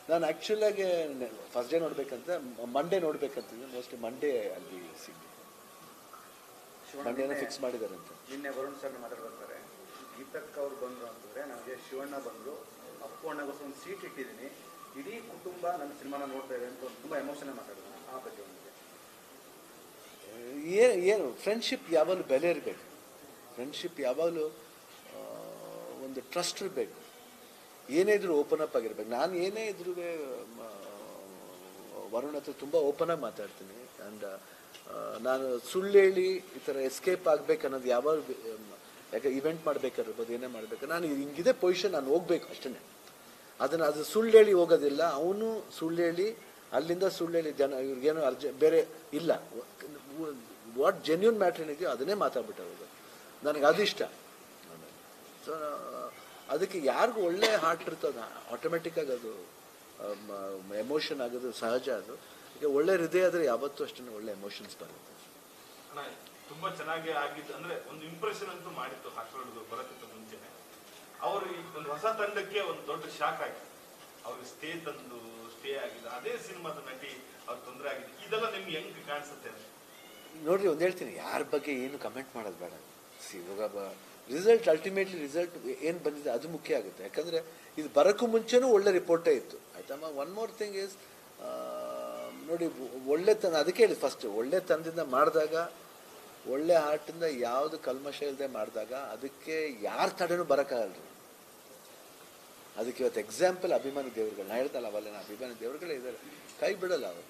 ನಾನು ಆ್ಯಕ್ಚುಲಾಗಿ first day ನೋಡ್ಬೇಕಂತ ಮಂಡೇ ನೋಡ್ಬೇಕಂತಿದ್ದೆ ಮೋಸ್ಟ್ಲಿ ಮಂಡೇ ಅಲ್ಲಿ ಸಿಗ್ಲಿ ಶಿವಣ್ಣ ಮಂಡೇನ ನಿನ್ನೆ- ಫಿಕ್ಸ್ ಮಾಡಿದ್ದಾರೆ ಅಂತ ನಿನ್ನೆ ವರುಣ್ ಸರ್ ಮಾತಾಡ್ತಾರೆ ಗೀತಕ್ಕ ಅವ್ರು ಬಂದ್ರು ಅಂತಂದ್ರೆ ನನಗೆ ಶಿವಣ್ಣ ಬಂದ್ರು ಅಪ್ಪು ಅಣ್ಣಗೋಸ್ಕರ ಒಂದು ಸೀಟ್ ಇಟ್ಟಿದ್ದೀನಿ ಇಡೀ ಕುಟುಂಬ ನನ್ನ ಸಿನಿಮಾನ ನೋಡ್ತಾ ಇದೆ ಅಂತ ಒಂದು ತುಂಬಾ ಎಮೋಷನ್ ಮಾತಾಡಿದ್ರು ಆ ಬಗ್ಗೆ ಒಂದು ಏನು ಏನು ಫ್ರೆಂಡ್ಶಿಪ್ ಯಾವಾಗಲೂ ಬೆಲೆ ಇರಬೇಕು ಫ್ರೆಂಡ್ಶಿಪ್ ಯಾವಾಗಲೂ ಆ, ಒಂದು ಟ್ರಸ್ಟ್ ಇರಬೇಕು ಏನೇ ಇದ್ರೂ ಓಪನ್ ಅಪ್ ಆಗಿರ್ಬೇಕು ನಾನು ಏನೇ ಇದ್ರೂ ವರುಣ್ ಹತ್ರ ತುಂಬ ಓಪನ್ ಆಗಿ ಮಾತಾಡ್ತೀನಿ ಆ್ಯಂಡ್ ನಾನು ಸುಳ್ಳು ಹೇಳಿ ಈ ಥರ ಎಸ್ಕೇಪ್ ಆಗ್ಬೇಕು ಅನ್ನೋದು ಯಾವಾಗ ಯಾಕೆ ಇವೆಂಟ್ ಮಾಡ್ಬೇಕಾಗಿರ್ಬೋದು ಏನೇ ಮಾಡಬೇಕು ನಾನು ಹಿಂಗಿದೆ ಪೊಸಿಷನ್ ನಾನು ಹೋಗ್ಬೇಕು ಅಷ್ಟೇ ಅದನ್ನು ಅದು ಸುಳ್ಳು ಹೇಳಿ ಹೋಗೋದಿಲ್ಲ ಅವನು ಸುಳ್ಳು ಹೇಳಿ ಅಲ್ಲಿಂದ ಸುಳ್ಳು ಹೇಳಿ ಜನ ಇವ್ರಿಗೇನು ಅರ್ಜ ಬೇರೆ ಇಲ್ಲ ವಾಟ್ ಜೆನ್ಯೂನ್ ಮ್ಯಾಟ್ರ್ ಏನಿದೆಯೋ ಅದನ್ನೇ ಮಾತಾಡ್ಬಿಟ್ಟು ಹೋಗೋದು ನನಗೆ ಅದು ಇಷ್ಟ ಸೊ ಅದಕ್ಕೆ ಯಾರಿಗೂ ಒಳ್ಳೆ ಹಾರ್ಟ್ ಇರ್ತದೆ ಆಟೋಮೆಟಿಕ್ಕಾಗಿ ಅದು ಎಮೋಷನ್ ಆಗೋದು ಸಹಜ ಅದು ಈಗ ಒಳ್ಳೆ ಹೃದಯ ಆದರೆ ಯಾವತ್ತೂ ಅಷ್ಟೇ ಒಳ್ಳೆ ಎಮೋಷನ್ಸ್ ಬರುತ್ತೆ ಅಣ್ಣ ತುಂಬಾ ಚೆನ್ನಾಗಿ ಆಗಿದ್ದು ಅಂದ್ರೆ ಒಂದು ಇಂಪ್ರೆಷನ್ ಅಂತೂ ಮಾಡಿತ್ತು ಹಾಸ್ಪಿಟಲ್ ಬರೋಕ್ಕಿಂತ ಮುಂಚೆನೆ ಅವರು ಈ ಒಂದು ಹೊಸ ತಂಡಕ್ಕೆ ಒಂದು ದೊಡ್ಡ ಶಾಕ್ ಆಗಿದೆ ಅವ್ರಿಗೆ ಸ್ಟೇ ತಂದು ಸ್ಟೇ ಆಗಿದೆ ಅದೇ ಸಿನಿಮಾದ ನಟಿ ಅವ್ರ ತೊಂದರೆ ಆಗಿದೆ ಇದೆಲ್ಲ ನಿಮ್ಗೆ ಹೆಂಗ್ ಕಾಣಿಸುತ್ತೆ ಅಂತ? ನೋಡ್ರಿ ಒಂದು ಹೇಳ್ತೀನಿ ಯಾರ ಬಗ್ಗೆ ಏನು ಕಮೆಂಟ್ ಮಾಡೋದು ಬೇಡ ಸಿ ಇವಾಗ ರಿಸಲ್ಟ್ ಅಲ್ಟಿಮೇಟ್ಲಿ ರಿಸಲ್ಟ್ ಏನು ಬಂದಿದೆ ಅದು ಮುಖ್ಯ ಆಗುತ್ತೆ ಯಾಕಂದರೆ ಇದು ಬರೋಕ್ಕೂ ಮುಂಚೆನೂ ಒಳ್ಳೆ ರಿಪೋರ್ಟೇ ಇತ್ತು ಆಯ್ತಮ್ಮ ಒನ್ ಮೋರ್ ಥಿಂಗ್ ಇಸ್ ನೋಡಿ ಒಳ್ಳೆ ತನ ಅದಕ್ಕೆ ಹೇಳಿ ಫಸ್ಟ್ ಒಳ್ಳೆ ತನದಿಂದ ಮಾಡಿದಾಗ ಒಳ್ಳೆ ಹಾರ್ಟಿಂದ ಯಾವುದು ಕಲ್ಮಶ ಇಲ್ಲದೆ ಮಾಡಿದಾಗ ಅದಕ್ಕೆ ಯಾರ ತಡೆನೂ ಬರೋಕ್ಕಾಗಲ್ಲ ಅದಕ್ಕೆ ಇವತ್ತು ಎಕ್ಸಾಂಪಲ್ ಅಭಿಮಾನಿ ದೇವರುಗಳು ನಾ ಹೇಳ್ತಲ್ಲ ಅವಲ್ಲ ಅಭಿಮಾನಿ ದೇವರುಗಳೇ ಇದ್ದಾರೆ ಕೈ ಬಿಡಲ್ಲ ಅವರು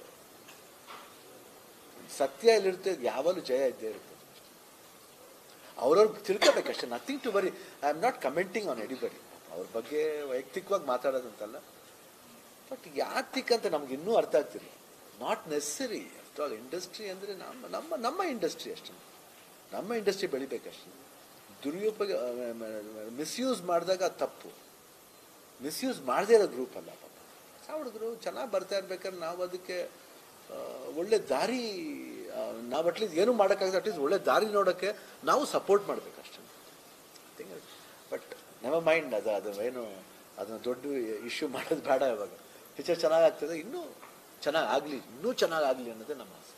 ಸತ್ಯ ಎಲ್ಲಿರುತ್ತೆ ಯಾವಾಗಲೂ ಜಯ ಇದ್ದೇ ಇರುತ್ತೆ ಅವ್ರವ್ರಿಗೆ ತಿಳ್ಕೋಬೇಕಷ್ಟೇ nothing to worry I am not commenting on anybody ಅವ್ರ ಬಗ್ಗೆ ವೈಯಕ್ತಿಕವಾಗಿ ಮಾತಾಡೋದಂತಲ್ಲ ಬಟ್ ಯಾತಿಕ್ಕಂತ ನಮ್ಗೆ ಇನ್ನೂ ಅರ್ಥ ಆಗ್ತಿಲ್ಲ not necessary after all industry ಅಂದರೆ ನಮ್ಮ ನಮ್ಮ ನಮ್ಮ ಇಂಡಸ್ಟ್ರಿ ಅಷ್ಟೇ ನಮ್ಮ ಇಂಡಸ್ಟ್ರಿ ಬೆಳಿಬೇಕಷ್ಟೇ ದುರುಪಯೋಗ ಮಿಸ್ಯೂಸ್ ಮಾಡಿದಾಗ ಅದು ತಪ್ಪು ಮಿಸ್ಯೂಸ್ ಮಾಡದೇ ಇರೋ ಗ್ರೂಪ್ ಅಲ್ಲ ಪಾಪ ಹೊಸ ಹುಡುಗರು ಚೆನ್ನಾಗಿ ಬರ್ತಾ ಇರ್ಬೇಕಾದ್ರೆ ನಾವು ಅದಕ್ಕೆ ಆ, ಒಳ್ಳೆ ದಾರಿ ನಾವು ಅಟ್ಲೀಸ್ಟ್ ಏನು ಮಾಡೋಕ್ಕಾಗದೆ ಅಟ್ಲೀಸ್ಟ್ ಒಳ್ಳೆ ದಾರಿ ನೋಡೋಕ್ಕೆ ನಾವು ಸಪೋರ್ಟ್ ಮಾಡಬೇಕು ಅಷ್ಟೇ ಬಟ್ ನೆವರ್ ಮೈಂಡ್ ಅದು ಅದು ಏನು ಅದನ್ನ ದೊಡ್ಡ ಇಶ್ಯೂ ಮಾಡೋದು ಬೇಡ ಇವಾಗ ಪಿಕ್ಚರ್ ಚೆನ್ನಾಗಾಗ್ತದೆ ಇನ್ನೂ ಚೆನ್ನಾಗಿ ಆಗಲಿ ಇನ್ನೂ ಚೆನ್ನಾಗಿ ಆಗಲಿ ಅನ್ನೋದೇ ನಮ್ಮ ಆಸೆ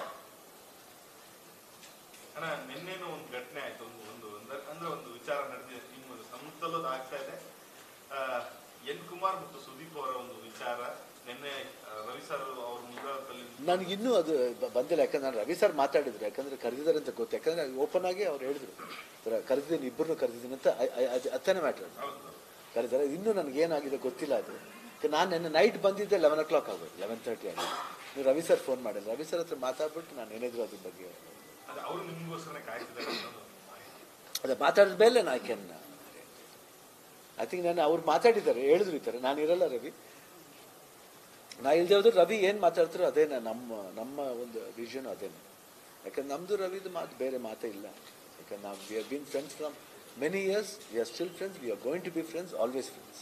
ಅಣ್ಣ ನಿನ್ನೆನೂ ಒಂದು ಘಟನೆ ಆಯ್ತು ಒಂದು ಒಂದು ಅಂದ್ರೆ- ಅಂದ್ರೆ ಒಂದು ವಿಚಾರ ನಡೆದಿದೆ ನಿಮ್ಮ ಸಮತಲದ ಆಗ್ತಾ ಇದೆ ಆ, ಎನ್ ಕುಮಾರ್ ಮತ್ತು ಸುದೀಪ್ ಅವರ ಒಂದು ವಿಚಾರ ನಿನ್ನೆ ಆ, ರವಿ ಸರ್ ಅವ್ರ ಮುಂದಾಳದಲ್ಲಿ ನನಗಿನ್ನೂ ಅದು ಬ- ಬಂದಿಲ್ಲ ಯಾಕಂದ್ರೆ ನಾನು ರವಿ ಸರ್ ಮಾತಾಡಿದ್ರು ಯಾಕಂದ್ರೆ ಕರೆದಿದ್ದಾರೆ ಅಂತ ಗೊತ್ತು ಯಾಕಂದ್ರೆ ಓಪನ್ ಆಗಿ ಅವ್ರು ಹೇಳಿದ್ರು ಥರ ಕರೆದಿದ್ದೀನಿ ಇಬ್ಬರನ್ನು ಕರೆದಿದ್ದೀನಿ ಅಂತ ಐ- ಐ- ಅದು ಅತ್ತನೇ ಮ್ಯಾಟ್ರ್ ಹೌದು ಕರೆದಾರೆ ಇನ್ನೂ ನನಗೇನಾಗಿದೆ ಗೊತ್ತಿಲ್ಲ ಅದು ನಾನು ನಿನ್ನೆ ನೈಟ್ ಬಂದಿದ್ದೆ ಲೆವೆನ್ ಓ ಕ್ಲಾಕ್ ಆಗೋದು ಲೆವೆನ್ ತರ್ಟಿ ಆಗಿದೆ ನೀವು ರವಿ ಸರ್ ಫೋನ್ ಮಾಡಿಲ್ಲ ರವಿ ಸರ್ ಹತ್ರ ಮಾತಾಡ್ಬಿಟ್ಟು ನಾನು ಏನಿದ್ರು ಅದ್ರ ಬಗ್ಗೆ ಅದು ಅವರು ನಿಮ್ಗೋಸ್ಕರ ಕಾಯ್ತಿದ್ದಾರೆ ಅನ್ನೋದು ಮಾಹಿತಿ. ಅದೇ ಮಾತಾಡಿದ ಮೇಲೆ ನಾ ಕ್ಯಾನ್ ಐ ಥಿಂಕ್ ನಾನು ಅವ್ರು ಮಾತಾಡಿದ್ದಾರೆ ಹೇಳಿದ್ರು ಈ ಥರ ನಾನು ಇರಲ್ಲ ರವಿ ನಾ ಇಲ್ದೇ ಹೋದ್ರೆ ರವಿ ಏನು ಮಾತಾಡ್ತಾರೋ ಅದೇನ ನಮ್ಮ ನಮ್ಮ ಒಂದು ವಿಷನ್ ಅದೇನೆ ಯಾಕಂದ್ರೆ ನಮ್ಮದು ರವಿದು ಮಾತು ಬೇರೆ ಮಾತೇ ಇಲ್ಲ ಯಾಕಂದ್ರೆ ನಾವು we are been friends from many years we are still friends we are going to be friends always friends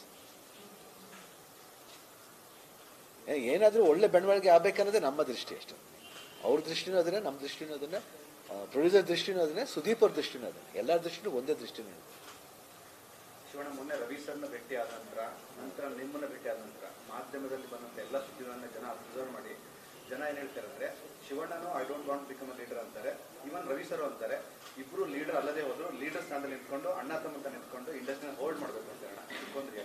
ಏನಾದರೂ ಒಳ್ಳೆ ಬೆಳವಣಿಗೆ ಆಗ್ಬೇಕನ್ನೋದೇ ನಮ್ಮ ದೃಷ್ಟಿ ಅಷ್ಟೇ ಅವ್ರ ದೃಷ್ಟಿನೂ ಅದನ್ನೇ ನಮ್ಮ ದೃಷ್ಟಿನೂ ಅದನ್ನೇ ಪ್ರೊಡ್ಯೂಸರ್ ದೃಷ್ಟಿನೂ ಅದನ್ನೇ ಸುದೀಪ್ ಅವ್ರ ದೃಷ್ಟಿನೂ ಅದನ್ನೇ ಎಲ್ಲರ ದೃಷ್ಟಿನೂ ಒಂದೇ ದೃಷ್ಟಿನೂ ಇದೆ ಶಿವಣ್ಣ ಮೊನ್ನೆ ರವಿ ಸರ್ನ ಭೇಟಿ ಆದ ನಂತರ ನಂತರ ನಿಮ್ಮನ್ನ ಭೇಟಿ ಆದ ನಂತರ ಮಾಧ್ಯಮದಲ್ಲಿ ಬಂದಂತ ಎಲ್ಲ ಸುದ್ದಿಗಳನ್ನ ಜನ ಅಬ್ಸರ್ವ್ ಮಾಡಿ ಜನ ಏನ್ ಹೇಳ್ತಾರೆ ಅಂದ್ರೆ ಶಿವಣ್ಣನು I don't want become a leader ಅಂತಾರೆ ಇವನ್ ರವಿ ಸರ್ ಅಂತಾರೆ ಇಬ್ರು ಲೀಡರ್ ಅಲ್ಲದೆ ಹೋದ್ರು ಲೀಡರ್ ಸ್ಥಾನದಲ್ಲಿ ನಿಂತ್ಕೊಂಡು ಅಣ್ಣ ತಮ್ಮ ನಿಂತ್ಕೊಂಡು ಇಂಡಸ್ಟ್ರಿನ ಹೋಲ್ಡ್ ಮಾಡ್ಬೇಕು ಅಂತ ಅಣ್ಣ ಇಟ್ಕೊಂಡ್ರಿ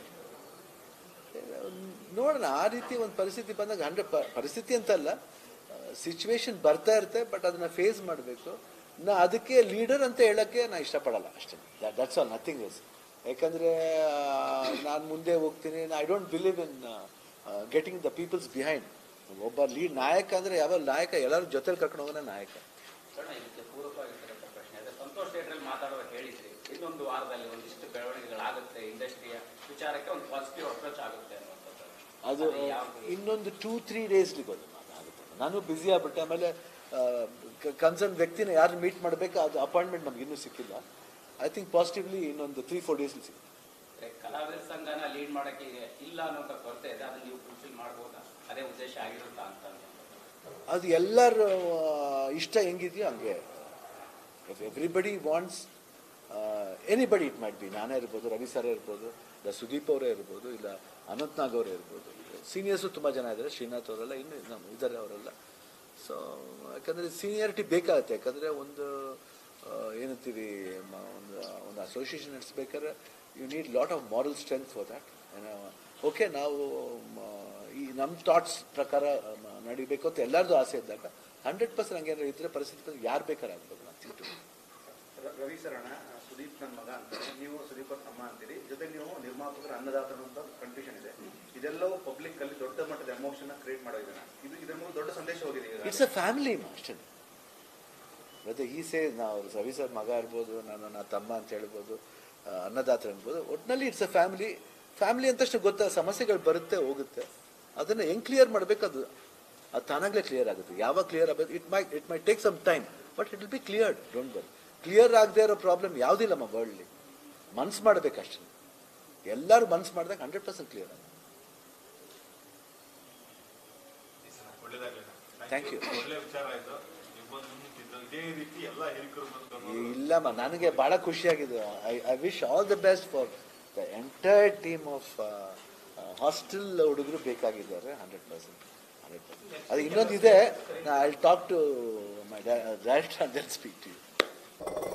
ನೋಡೋಣ ಆ ರೀತಿ ಒಂದು ಪರಿಸ್ಥಿತಿ ಬಂದಾಗ ಹಂಡ್ರೆಡ್ ಪರಿಸ್ಥಿತಿ ಅಂತಲ್ಲ ಸಿಚುವೇಶನ್ ಬರ್ತಾ ಇರುತ್ತೆ ಬಟ್ ಅದನ್ನ ಫೇಸ್ ಮಾಡಬೇಕು ನಾ ಅದಕ್ಕೆ ಲೀಡರ್ ಅಂತ ಹೇಳಕ್ಕೆ ನಾ ಇಷ್ಟಪಡಲ್ಲ ಅಷ್ಟೇ ದಟ್ಸ್ ಆಲ್ ನಥಿಂಗ್ ಇಸ್ ಯಾಕಂದರೆ ನಾನು ಮುಂದೆ ಹೋಗ್ತೀನಿ I don't believe in getting the peoples behind ಒಬ್ಬ ಲೀಡ್ ನಾಯಕ ಅಂದರೆ ಯಾವ ನಾಯಕ ಎಲ್ಲರೂ ಜೊತೆಲಿ ಕರ್ಕೊಂಡು ಹೋಗೋಣ ನಾಯಕ ಸಣ್ಣ ಇದಕ್ಕೆ ಪೂರಕವಾಗಿರ್ತಕ್ಕಂಥ ಪ್ರಶ್ನೆ ಅದೇ ಸಂತೋಷ್ ಥಿಯೇಟ್ರಲ್ಲಿ ಮಾತಾಡುವಾಗ ಹೇಳಿದ್ರಿ ಇನ್ನೊಂದು ವಾರದಲ್ಲಿ ಒಂದಿಷ್ಟು ಬೆಳವಣಿಗೆಗಳಾಗುತ್ತೆ ಇಂಡಸ್ಟ್ರಿಯ ವಿಚಾರಕ್ಕೆ ಒಂದು ಪಾಸಿಟಿವ್ ಅಪ್ರೋಚ್ ಆಗುತ್ತೆ ಅನ್ನುವಂಥದ್ದು ಅದು ಅದು ಯಾವುದು? ಇನ್ನೊಂದು ಟೂ ತ್ರೀ ಡೇಸ್ಲಿ ಗೊತ್ತು ಆಗುತ್ತೆ ನಾನು ಬ್ಯುಸಿ ಆಗ್ಬಿಟ್ಟೆ ಆಮೇಲೆ ಕನ್ಸರ್ನ್ ವ್ಯಕ್ತಿನ ಯಾರು ಮೀಟ್ ಮಾಡಬೇಕು ಅದು ಅಪಾಯಿಂಟ್ಮೆಂಟ್ ನಮ್ಗೆ ಇನ್ನೂ ಸಿಕ್ಕಿಲ್ಲ ಐ ಥಿಂಕ್ ಪಾಸಿಟಿವ್ಲಿ ಇನ್ನೊಂದು ತ್ರೀ ಫೋರ್ ಡೇಸ್ಲಿ ಸಿಗುತ್ತೆ ಅಂದ್ರೆ ಕಲಾವಿದರ ಸಂಘನ ಲೀಡ್ ಮಾಡಕ್ಕೆ ಇದೆ ಇಲ್ಲ ಅನ್ನೋಂಥ ಕೊರತೆ ಇದೆ ಅದನ್ನ ನೀವು ಫುಲ್ಫಿಲ್ ಮಾಡ್ಬೋದಾ ಅದೇ ಉದ್ದೇಶ ಆಗಿರುತ್ತಾ ಅಂತ ಅನ್ನುವಂಥದ್ದು. ಅದು ಎಲ್ಲರ ಇಷ್ಟ ಹೆಂಗಿದೆಯೋ ಹಂಗೆ if everybody wants anybody it might be ನಾನೇ ಇರ್ಬೋದು ರವಿ ಸರ್ ಇರ್ಬೋದು ಇಲ್ಲ ಸುದೀಪ್ ಅವರೇ ಇರ್ಬೋದು ಇಲ್ಲ ಅನಂತ್ ನಾಗ್ ಅವರೇ ಇರ್ಬೋದು ಸೀನಿಯರ್ಸು ತುಂಬ ಜನ ಇದ್ದಾರೆ ಶ್ರೀನಾಥ್ ಅವರೆಲ್ಲ ಇನ್ನು ನಮ್ಮ ಇದ್ದಾರೆ ಅವರೆಲ್ಲ ಸೊ ಯಾಕಂದರೆ ಸೀನಿಯಾರಿಟಿ ಬೇಕಾಗುತ್ತೆ ಯಾಕಂದರೆ ಒಂದು ಆ, ಏನಂತೀವಿ ಮ- ಒಂದು ಒಂದು ಅಸೋಸಿಯೇಷನ್ ನಡೆಸ್ಬೇಕಾದ್ರೆ you need lot of moral strength for that okay ನಾವು ಮ, ಈ ನಮ್ಮ ಥಾಟ್ಸ್ ಪ್ರಕಾರ ಮ- ನಡಿಬೇಕು ಅಂತ ಎಲ್ಲರದು ಆಸೆ ಇದ್ದಾಗ ಹಂಡ್ರೆಡ್ ಪರ್ಸೆಂಟ್ ಹಂಗೇನಾದ್ರು ಇದ್ರೆ ಪರಿಸ್ಥಿತಿ ಯಾರು ಬೇಕಾದ್ರೆ ಆಗ್ಬೋದು ನಾನು ತಿಂಟು ರ- ರವಿ ಸರಣ ಸುದೀಪ್ ನನ್ನ ಮಗ ಅಂತಾರೆ ನೀವು ಸುದೀಪ್ ಅವ್ರ ತಮ್ಮ ಅಂತೀರಿ ಜೊತೆಗೆ ನೀವು ನಿರ್ಮಾಪಕರ ಅನ್ನದಾತರು ಅಂತ ಕನ್ಫ್ಯೂಷನ್ ಇದೆ ಇದೆಲ್ಲವೂ ಪಬ್ಲಿಕ್ ಅಲ್ಲಿ ದೊಡ್ಡ ಮಟ್ಟದ ಎಮೋಷನ್ ಕ್ರಿಯೇಟ್ ಮಾಡಿದ್ದಾನೆ ಇದು ಇದ್ರ ಮೂಲಕ ದೊಡ್ಡ ಸಂದೇಶ ಹೋಗಿದೆ ಈಗ ಇಟ್ಸ್ ಅ ಫ್ಯಾಮಿಲಿ ಅಷ್ಟೇ ಮತ್ತೆ ಈ ಸೇ ನಾವು ರವಿ ಸರ್ ಮಗ ಇರ್ಬೋದು ನಾನು ನನ್ನ ತಮ್ಮ ಅಂತ ಹೇಳ್ಬೋದು ಆ, ಅನ್ನದಾತ ಅನ್ಬೋದು ಒಟ್ಟಿನಲ್ಲಿ ಇಟ್ಸ್ ಅ ಫ್ಯಾಮಿಲಿ ಫ್ಯಾಮಿಲಿ ಅಂತ ತಕ್ಷಣ ಗೊತ್ತಾ ಸಮಸ್ಯೆಗಳು ಬರುತ್ತೆ ಹೋಗುತ್ತೆ ಅದನ್ನು ಹೆಂಗ್ ಕ್ಲಿಯರ್ ಮಾಡಬೇಕು ಅದು ಅದು ತಾನಾಗಲೇ ಕ್ಲಿಯರ್ ಆಗುತ್ತೆ ಯಾವಾಗ ಕ್ಲಿಯರ್ ಆಗಬೇಕು it may it may take some time but it will be cleared don't ಬರ್ ಕ್ಲಿಯರ್ ಆಗದೆ ಇರೋ ಪ್ರಾಬ್ಲಮ್ ಯಾವುದಿಲ್ಲಮ್ಮ ವರ್ಲ್ಡ್ಲಿ ಮನ್ಸು ಮಾಡಬೇಕಷ್ಟೇ ಎಲ್ಲರೂ ಮನ್ಸು ಮಾಡಿದಾಗ ಹಂಡ್ರೆಡ್ ಪರ್ಸೆಂಟ್ ಕ್ಲಿಯರ್ ಆಗುತ್ತೆ ಒಳ್ಳೇದಾಗಲಿ Thank you. ಒಳ್ಳೆ ವಿಚಾರ ಆಯ್ತು ನೀವು ಬಂದು ನಿಂತಿದ್ದು ಇದೇ ರೀತಿ ಎಲ್ಲ ಹಿರಿಕರು ಬಂದು ಇಲ್ಲಮ್ಮ ನನಗೆ ಬಹಳ ಖುಷಿಯಾಗಿದೆ I I wish all the best for the entire team of hostel ಹುಡುಗರು ಬೇಕಾಗಿದ್ದಾರೆ ಹಂಡ್ರೆಡ್ ಪರ್ಸೆಂಟ್ ಹಂಡ್ರೆಡ್ ಪರ್ಸೆಂಟ್ ಅದು ಇನ್ನೊಂದು ಇದೆ I talk to my director and then speak to you